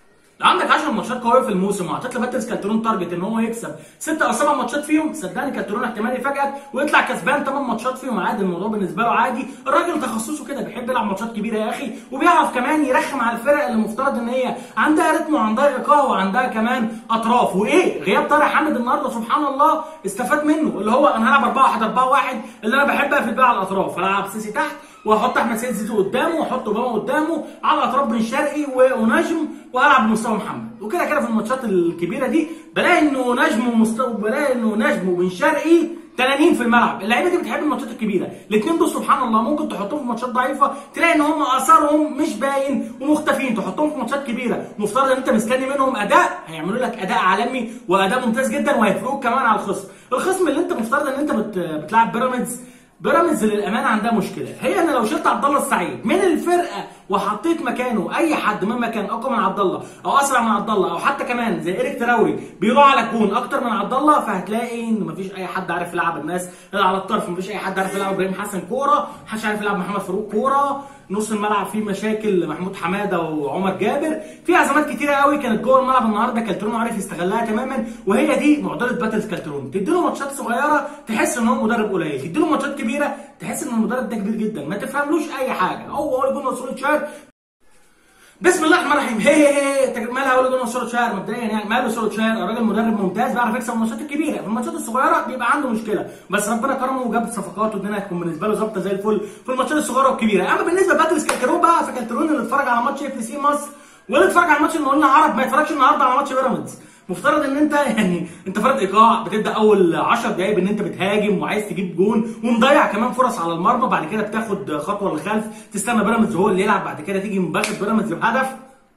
عندك 10 ماتشات قويه في الموسم وحطيت لباتريس كالترون تارجت ان هو يكسب 6 او 7 ماتشات فيهم صدقني كالترون احتمال يفاجئك ويطلع كسبان 8 ماتشات فيهم عادي الموضوع بالنسبه له عادي الراجل تخصصه كده بيحب يلعب ماتشات كبيره يا اخي وبيعرف كمان يرخم على الفرق اللي مفترض ان هي عندها رتم وعندها ايقاع وعندها كمان اطراف وايه غياب طارق حامد النهارده سبحان الله استفاد منه اللي هو انا هلعب 4 1 4 1 اللي انا بحب اقفل بيها على الاطراف هلعب سيسي تحت واحط احمد سيد زيزو قدامه واحط اوباما قدامه على اطراف بن شرقي ونجم والعب بمستوى محمد وكده كده في الماتشات الكبيره دي بلاقي انه نجم ومستوى بلاقي انه نجم وبن شرقي تنانين في الملعب اللعيبه دي بتحب الماتشات الكبيره الاثنين دول سبحان الله ممكن تحطهم في ماتشات ضعيفه تلاقي ان هم اثرهم مش باين ومختفين تحطهم في ماتشات كبيره مفترض ان انت مستني منهم اداء هيعملوا لك اداء عالمي واداء ممتاز جدا وهيفرقوك كمان على الخصم الخصم اللي انت مفترض ان انت بت... بتلعب بيراميدز بيراميدز للامانه عندها مشكله هي ان لو شلت عبد الله السعيد من الفرقه وحطيت مكانه اي حد مهما كان اقوى من عبد الله او اسرع من عبد الله او حتى كمان زي ايريك تراوري بيروح على الجون اكتر من عبد الله فهتلاقي ان مفيش اي حد عارف يلعب الناس اللي على الطرف مفيش اي حد عارف يلعب ابراهيم حسن كوره محدش عارف يلعب محمد فاروق كوره نص الملعب فيه مشاكل محمود حماده وعمر جابر في ازمات كتيره قوي كانت جوه الملعب النهارده كالترون عارف يستغلها تماما وهي دي معضله باتلز كالترون تديله ماتشات صغيره تحس ان هو مدرب قليل تديله ماتشات كبيره تحس ان المدرب ده كبير جدا ما تفهملوش اي حاجه هو هو يقول مسؤول شهر بسم الله الرحمن الرحيم هي هي هي مالها ولا جون سولو شهر مبدئيا يعني ماله سولو شهر الراجل مدرب ممتاز بيعرف يكسب الماتشات الكبيره في الماتشات الصغيره بيبقى عنده مشكله بس ربنا كرمه وجاب صفقات والدنيا هتكون بالنسبه له ظابطه زي الفل في الماتشات الصغيره والكبيره اما بالنسبه لباتريس كالترون بقى فكالترون اللي اتفرج على ماتش اف سي مصر واللي اتفرج على ماتش المقاولين العرب ما يتفرجش النهارده على ماتش بيراميدز مفترض ان انت يعني انت فرد ايقاع بتبدا اول 10 دقائق بان انت بتهاجم وعايز تجيب جون ومضيع كمان فرص على المرمى بعد كده بتاخد خطوه للخلف تستنى بيراميدز هو اللي يلعب بعد كده تيجي مباشر بيراميدز بهدف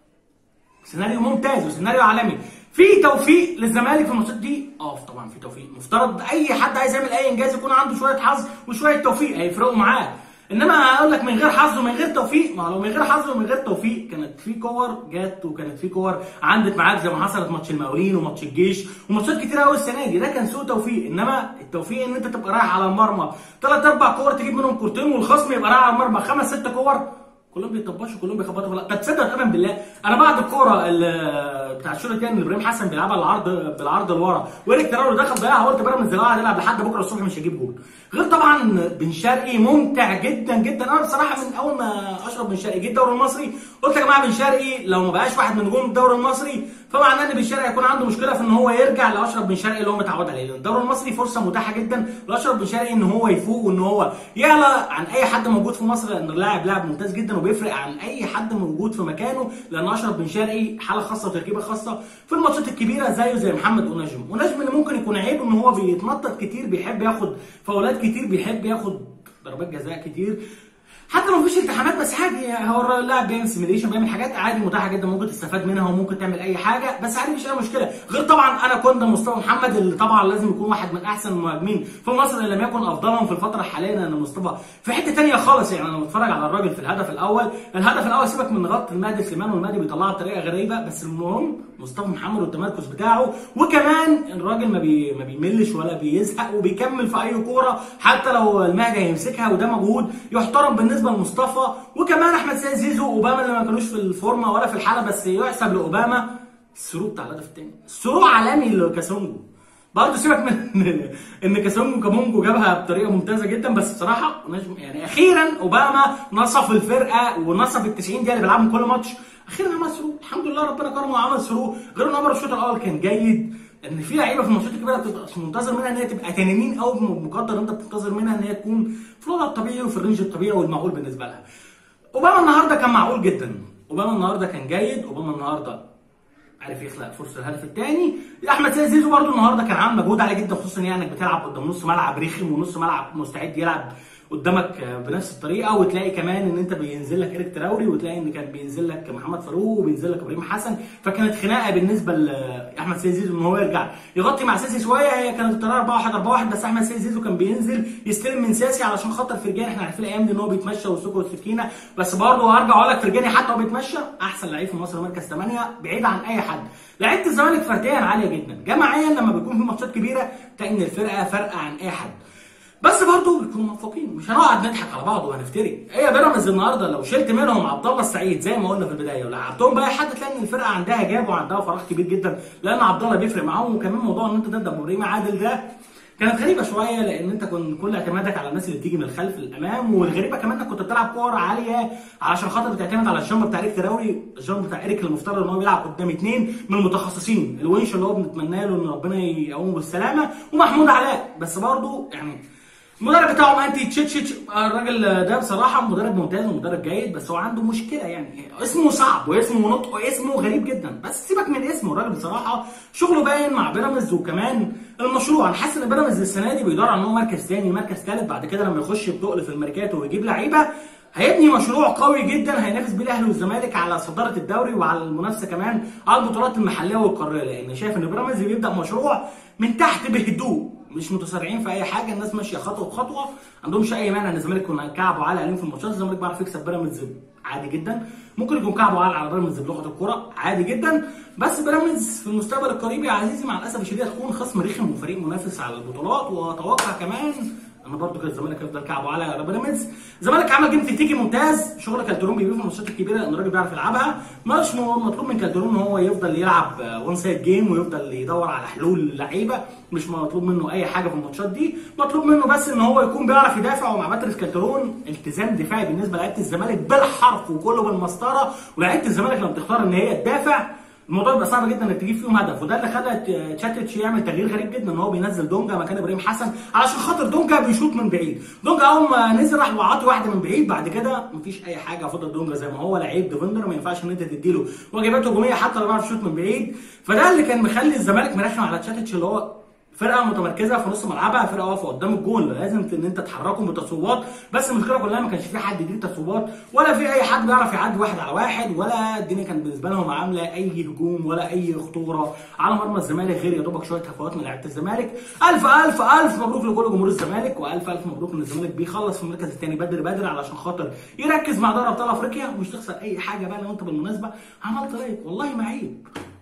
سيناريو ممتاز وسيناريو عالمي في توفيق للزمالك في الماتشات دي اه طبعا في توفيق مفترض اي حد عايز يعمل اي انجاز يكون عنده شويه حظ وشويه توفيق هيفرقوا معاه انما اقول لك من غير حظ ومن غير توفيق ما لو من غير حظ ومن غير توفيق كانت في كور جت وكانت في كور عندك معاك زي ما حصلت ماتش المقاولين وماتش الجيش وماتشات كتير قوي السنه دي ده كان سوء توفيق انما التوفيق ان انت تبقى رايح على المرمى ثلاث اربع كور تجيب منهم كورتين والخصم يبقى رايح على المرمى خمس ست كور كلهم بيطبشوا كلهم بيخبطوا لا طب تصدق تمام بالله انا بعد الكوره بتاع الشوط الثاني اللي ابراهيم حسن بيلعبها العرض بالعرض لورا وإيريك تراوري دخل ضيعها قلت بيراميدز لو قعد يلعب لحد بكره الصبح مش هيجيب جول غير طبعا بن شرقي ممتع جدا جدا انا بصراحه من اول ما اشرف بن شرقي جه الدوري المصري قلت يا جماعه بن شرقي لو ما بقاش واحد من نجوم الدوري المصري فمعناه ان بن شرقي هيكون عنده مشكله في ان هو يرجع لاشرف بن شرقي اللي هو متعود عليه لان الدوري المصري فرصه متاحه جدا لاشرف بن شرقي ان هو يفوق وان هو يعلى عن اي حد موجود في مصر لان اللاعب لاعب ممتاز جدا وبيفرق عن اي حد موجود في مكانه لان اشرف بن شرقي حاله خاصه وتركيبه خاصه في الماتشات الكبيره زيه زي محمد ونجم ونجم اللي ممكن يكون عيبه ان هو بيتنطط كتير بيحب ياخد فاولات كتير بيحب ياخد ضربات جزاء كتير حتى لو مفيش التحامات بس عادي هو اللاعب بيعمل سيميليشن بيعمل حاجات عادي متاحه جدا ممكن تستفاد منها وممكن تعمل اي حاجه بس عادي مفيش اي مشكله غير طبعا انا كنت مصطفى محمد اللي طبعا لازم يكون واحد من احسن المهاجمين في مصر ان لم يكن افضلهم في الفتره الحاليه لان مصطفى في حته ثانيه خالص يعني انا بتفرج على الراجل في الهدف الاول الهدف الاول سيبك من غلط المهدي سليمان والمهدي بيطلعها بطريقه غريبه بس المهم مصطفى محمد والتمركز بتاعه وكمان الراجل ما, بي ما بيملش ولا بيزهق وبيكمل في اي كوره حتى لو المهدي هيمسكها وده مجهود يحترم بالنسبه لمصطفى وكمان احمد سيد زيزو واوباما اللي ما كانوش في الفورمه ولا في الحاله بس يحسب لاوباما الثرو بتاع الهدف الثاني الثرو عالمي لكاسونجو برضه سيبك من ان كاسونجو كامونجو جابها بطريقه ممتازه جدا بس بصراحه يعني اخيرا اوباما نصف الفرقه ونصف ال 90 دقيقه اللي بيلعبهم كل ماتش اخيرا عمل ثرو الحمد لله ربنا كرمه وعمل ثرو غير ان عمر الشوط الاول كان جيد ان في لعيبه في الماتشات الكبيره بتبقى منتظر منها ان هي تبقى تنانين قوي مقدر انت بتنتظر منها ان هي تكون في الوضع الطبيعي وفي الرينج الطبيعي والمعقول بالنسبه لها. اوباما النهارده كان معقول جدا، اوباما النهارده كان جيد، اوباما النهارده عارف يخلق فرصه الهدف الثاني، احمد سيد زيزو برده النهارده كان عامل مجهود عالي جدا خصوصا يعني انك بتلعب قدام نص ملعب رخم ونص ملعب مستعد يلعب قدامك بنفس الطريقه وتلاقي كمان ان انت بينزل لك ايريك تراوري وتلاقي ان كان بينزل لك محمد فاروق وبينزل لك ابراهيم حسن فكانت خناقه بالنسبه لاحمد سيد زيزو ان هو يرجع يغطي مع سيسي شويه هي كانت الطريقه 4 1 4 1 بس احمد سيد زيزو كان بينزل يستلم من ساسي علشان خاطر فرجاني احنا عارفين الايام دي ان هو بيتمشى والسوكو والسكينه بس برضه هرجع اقول لك فرجاني حتى هو بيتمشى احسن لعيب في مصر مركز 8 بعيد عن اي حد لعيبه الزمالك فرديا عاليه جدا جماعيا لما بيكون في ماتشات كبيره تلاقي ان الفرقه فارقه عن اي حد بس برضه يكونوا موفقين مش هنقعد نضحك على بعض وهنفتري هي بيراميدز النهارده لو شلت منهم عبد الله السعيد زي ما قلنا في البدايه ولعبتهم بقى حد تلاقي ان الفرقه عندها جاب وعندها فراغ كبير جدا لان عبد الله بيفرق معاهم وكمان موضوع ان انت تبدا بابراهيم عادل ده كانت غريبه شويه لان انت كنت كل اعتمادك على الناس اللي بتيجي من الخلف للامام والغريبه كمان انك كنت بتلعب كور عاليه علشان خاطر بتعتمد على الجامب بتاع ايريك تراوري الجامب بتاع ايريك المفترض ان هو بيلعب قدام اثنين من المتخصصين الونش اللي هو بنتمنى له ان ربنا يقومه بالسلامه ومحمود علاء بس برضه يعني المدرب بتاعهم انتي تشيتشيتش الراجل ده بصراحه مدرب ممتاز ومدرب جيد بس هو عنده مشكله يعني اسمه صعب واسمه نطق واسمه غريب جدا بس سيبك من اسمه الراجل بصراحه شغله باين مع بيراميدز وكمان المشروع انا حاسس ان بيراميدز السنه دي بيدور على ان هو مركز ثاني مركز ثالث بعد كده لما يخش بتقل في الميركاتو ويجيب لعيبه هيبني مشروع قوي جدا هينافس بيه الاهلي والزمالك على صداره الدوري وعلى المنافسه كمان على البطولات المحليه والقاريه لان شايف ان بيراميدز بيبدا مشروع من تحت بهدوء مش متسارعين في اي حاجه الناس ماشيه خطوه بخطوه ما عندهمش اي مانع ان الزمالك يكون كعبه عالي عليهم في الماتشات الزمالك بيعرف يكسب بيراميدز عادي جدا ممكن يكون كعبه عالي على بيراميدز بلغه الكوره عادي جدا بس بيراميدز في المستقبل القريب يا عزيزي مع الاسف الشديد هتكون خصم رخم وفريق منافس على البطولات واتوقع كمان انا برضو كده الزمالك هيفضل كعبه على بيراميدز الزمالك عمل جيم تكتيكي ممتاز شغل كالترون بيجيبه في الماتشات الكبيره لان الراجل بيعرف يلعبها مش مطلوب من كالترون ان هو يفضل يلعب وان سايد جيم ويفضل يدور على حلول لعيبه مش مطلوب منه اي حاجه في الماتشات دي مطلوب منه بس ان هو يكون بيعرف يدافع ومع باتريس كالترون التزام دفاعي بالنسبه لعيبه الزمالك بالحرف وكله بالمسطره ولعيبه الزمالك لما بتختار ان هي تدافع الموضوع بيبقى صعب جدا انك تجيب فيهم هدف وده اللي خلى تشاتيتش يعمل تغيير غريب جدا ان هو بينزل دونجا مكان ابراهيم حسن علشان خاطر دونجا بيشوط من بعيد دونجا اول ما نزل راح وعاطي واحده من بعيد بعد كده مفيش اي حاجه فضل دونجا زي ما هو لعيب ديفندر ما ينفعش ان انت تديله واجبات هجوميه حتى لو بيعرف يشوط من بعيد فده اللي كان مخلي الزمالك مرخم على تشاتيتش اللي هو فرقه متمركزه في نص ملعبها فرقه واقفه قدام الجون لازم ان انت تحركهم بتصويبات بس المشكله كلها ما كانش في حد يدير تصويبات ولا في اي حد بيعرف يعدي واحد على واحد ولا الدنيا كانت بالنسبه لهم عامله اي هجوم ولا اي خطوره على مرمى الزمالك غير يا دوبك شويه هفوات من لعيبه الزمالك الف الف الف مبروك لكل جمهور الزمالك والف الف مبروك ان الزمالك بيخلص في المركز الثاني بدري بدري علشان خاطر يركز مع دوري ابطال افريقيا ومش تخسر اي حاجه بقى لو انت بالمناسبه عملت رايك والله ما عيب